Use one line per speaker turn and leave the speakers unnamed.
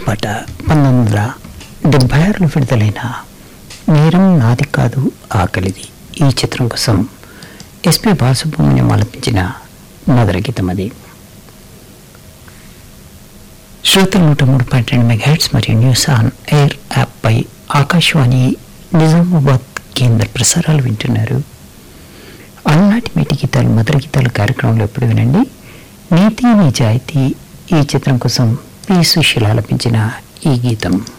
పాట పంతొమ్మిది వందల డెబ్బై ఆరులో విడుదలైన నేరం నాది కాదు ఆకలిది ఈ చిత్రం కోసం ఎస్పి బాలసుబ్రహ్మణ్యం ఆలపించిన మధుర గీతం అది శ్రోతలు నూట మూడు పాయింట్ రెండు మెగాహెట్స్ మరియు న్యూస్ ఆన్ ఎయిర్ యాప్పై ఆకాశవాణి నిజామాబాద్ కేంద్ర ప్రసారాలు వింటున్నారు అలనాటి మేటి గీతాలు మధుర గీతాలు కార్యక్రమంలో ఎప్పుడు వినండి నీతి నిజాయితీ ఈ చిత్రం కోసం పి సుశీల ఆలపించిన ఈ గీతం